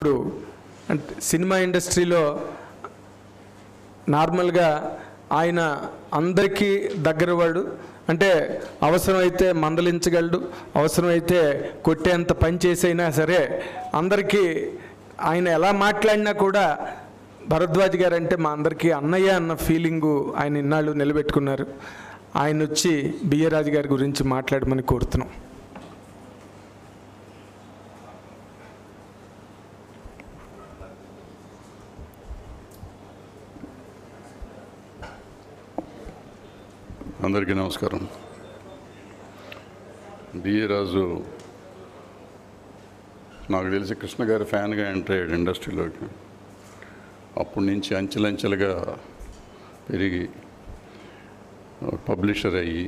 ఇప్పుడు అంటే సినిమా ఇండస్ట్రీలో నార్మల్గా ఆయన అందరికీ దగ్గరవాడు అంటే అవసరమైతే మందలించగలడు అవసరమైతే కొట్టేంత పని చేసైనా సరే అందరికీ ఆయన ఎలా మాట్లాడినా కూడా భరద్వాజ్ గారు అంటే మా అందరికీ అన్నయ్య అన్న ఫీలింగు ఆయన ఇన్నాళ్ళు నిలబెట్టుకున్నారు ఆయన వచ్చి బిఏ రాజు గారి గురించి మాట్లాడమని కోరుతున్నాం అందరికీ నమస్కారం బిఏ రాజు నాకు తెలిసి కృష్ణ గారి ఫ్యాన్గా ఎంటర్ అయ్యాడు ఇండస్ట్రీలోకి అప్పటి నుంచి అంచెలంచెలుగా పెరిగి పబ్లిషర్ అయ్యి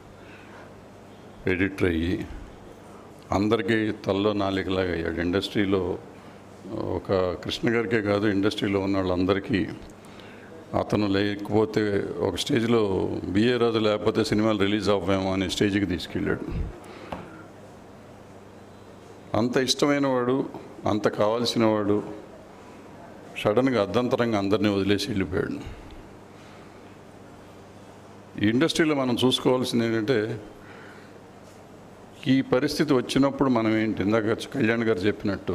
ఎడిటర్ అయ్యి అందరికీ తల్లో నాలికలాగా అయ్యాడు ఇండస్ట్రీలో ఒక కృష్ణ గారికే కాదు ఇండస్ట్రీలో ఉన్న వాళ్ళందరికీ అతను లేకపోతే ఒక స్టేజ్లో బిఏ రాజు లేకపోతే సినిమాలు రిలీజ్ అవ్వేమో అనే స్టేజ్కి తీసుకెళ్ళాడు అంత ఇష్టమైన వాడు అంత కావాల్సిన వాడు సడన్గా అర్ధంతరంగా అందరినీ వదిలేసి వెళ్ళిపోయాడు ఈ ఇండస్ట్రీలో మనం చూసుకోవాల్సింది ఏంటంటే ఈ పరిస్థితి వచ్చినప్పుడు మనం ఏంటి ఇందాక కళ్యాణ్ గారు చెప్పినట్టు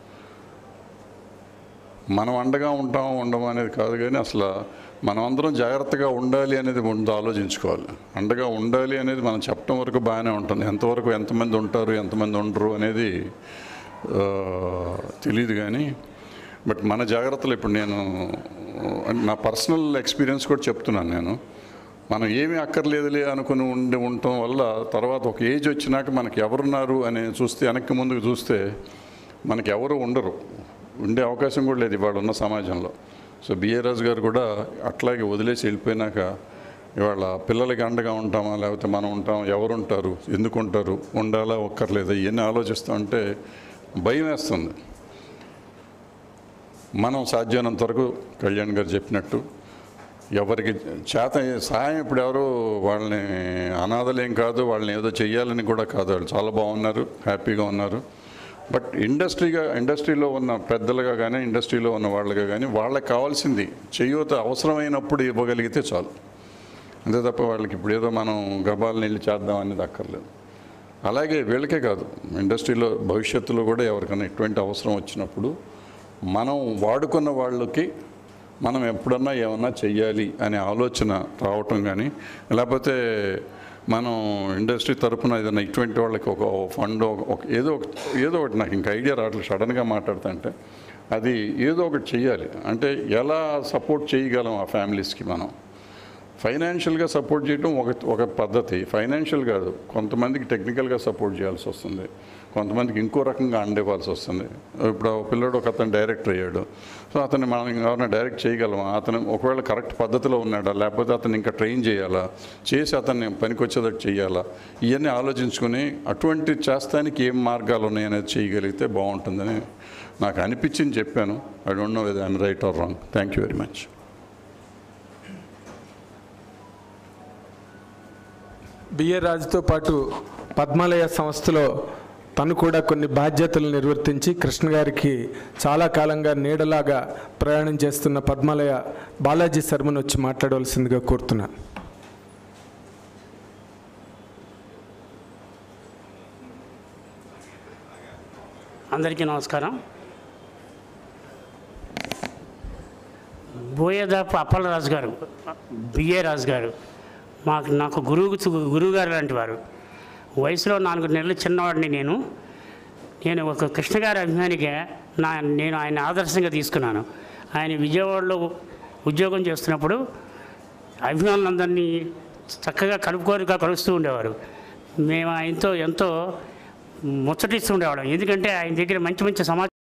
మనం అండగా ఉంటాం ఉండమా అనేది కాదు కానీ అసలు మనం అందరం జాగ్రత్తగా ఉండాలి అనేది ముందు ఆలోచించుకోవాలి అండగా ఉండాలి అనేది మనం చెప్పడం వరకు బాగానే ఉంటుంది ఎంతవరకు ఎంతమంది ఉంటారు ఎంతమంది ఉండరు అనేది ఆ, తెలియదు కానీ బట్ మన జాగ్రత్తలు ఇప్పుడు నేను అంటే నా పర్సనల్ ఎక్స్పీరియన్స్ కూడా చెప్తున్నాను నేను మనం ఏమీ అక్కర్లేదులే అనుకుని ఉండి ఉండటం వల్ల తర్వాత ఒక ఏజ్ వచ్చినాక మనకి ఎవరున్నారు అని చూస్తే వెనక్కి ముందుకు చూస్తే మనకి ఎవరు ఉండరు ఉండే అవకాశం కూడా లేదు ఇవాళ ఉన్న సమాజంలో సో బిఏ రాజు గారు కూడా అట్లాగే వదిలేసి వెళ్ళిపోయినాక ఇవాళ పిల్లలకి అండగా ఉంటామా లేకపోతే మనం ఉంటాం ఎవరు ఉంటారు ఎందుకు ఉంటారు ఉండాలా ఒక్కర్లేదా ఇవన్నీ ఆలోచిస్తూ ఉంటే భయం వేస్తుంది మనం సాధ్యమైనంత వరకు కళ్యాణ్ గారు చెప్పినట్టు ఎవరికి చేత సాయం ఇప్పుడు ఎవరు వాళ్ళని అనాథలేం కాదు వాళ్ళని ఏదో చెయ్యాలని కూడా కాదు వాళ్ళు చాలా బాగున్నారు హ్యాపీగా ఉన్నారు బట్ ఇండస్ట్రీగా ఇండస్ట్రీలో ఉన్న పెద్దలుగా కానీ ఇండస్ట్రీలో ఉన్న వాళ్ళగా కానీ వాళ్ళకి కావాల్సింది చేయూత అవసరమైనప్పుడు ఇవ్వగలిగితే చాలు అంతే తప్ప వాళ్ళకి ఇప్పుడు ఏదో మనం గబాలను వెళ్ళి చేద్దాం అనేది అక్కర్లేదు అలాగే వీళ్ళకే కాదు ఇండస్ట్రీలో భవిష్యత్తులో కూడా ఎవరికైనా ఎటువంటి అవసరం వచ్చినప్పుడు మనం వాడుకున్న వాళ్ళకి మనం ఎప్పుడన్నా ఏమన్నా చెయ్యాలి అనే ఆలోచన రావటం కానీ లేకపోతే మనం ఇండస్ట్రీ తరపున ఏదైనా ఇటువంటి వాళ్ళకి ఒక ఫండ్ ఒక ఏదో ఒక ఏదో ఒకటి నాకు ఇంకా ఐడియా రావట్లేదు సడన్గా మాట్లాడుతుంటే అది ఏదో ఒకటి చెయ్యాలి అంటే ఎలా సపోర్ట్ చేయగలం ఆ ఫ్యామిలీస్కి మనం ఫైనాన్షియల్గా సపోర్ట్ చేయడం ఒక ఒక పద్ధతి ఫైనాన్షియల్ కాదు కొంతమందికి టెక్నికల్గా సపోర్ట్ చేయాల్సి వస్తుంది కొంతమందికి ఇంకో రకంగా అండివ్వాల్సి వస్తుంది ఇప్పుడు ఆ పిల్లడు ఒక అతను డైరెక్టర్ అయ్యాడు సో అతన్ని మనం ఎవరైనా డైరెక్ట్ చేయగలమా అతను ఒకవేళ కరెక్ట్ పద్ధతిలో ఉన్నాడా లేకపోతే అతను ఇంకా ట్రైన్ చేయాలా చేసి అతన్ని పనికొచ్చేటట్టు చేయాలా ఇవన్నీ ఆలోచించుకొని అటువంటి చేస్తానికి ఏం మార్గాలు ఉన్నాయనేది చేయగలిగితే బాగుంటుందని నాకు అనిపించింది చెప్పాను I don't know whether I'm right or wrong thank you very much BA రాజుతో పాటు పద్మాలయ సంస్థలో తను కూడా కొన్ని బాధ్యతలు నిర్వర్తించి కృష్ణ గారికి చాలా కాలంగా నీడలాగా ప్రయాణం చేస్తున్న పద్మాలయ బాలాజీ శర్మను వచ్చి మాట్లాడవలసిందిగా కోరుతున్నాను అందరికీ నమస్కారం బోయేదాపు అప్పలరాజు గారు బిఏ రాజు గారు మాకు నాకు గురువు గురువు గారు లాంటి వారు వయసులో నాలుగు నెలలు చిన్నవాడిని నేను నేను ఒక కృష్ణ గారి అభిమానిగా నా నేను ఆయన ఆదర్శంగా తీసుకున్నాను ఆయన విజయవాడలో ఉద్యోగం చేస్తున్నప్పుడు అభిమానులందరినీ చక్కగా కలుపుకోరుగా కలుస్తూ ఉండేవారు మేము ఆయనతో ఎంతో ముచ్చటిస్తూ ఉండేవాళ్ళం ఎందుకంటే ఆయన దగ్గర మంచి మంచి సమాచారం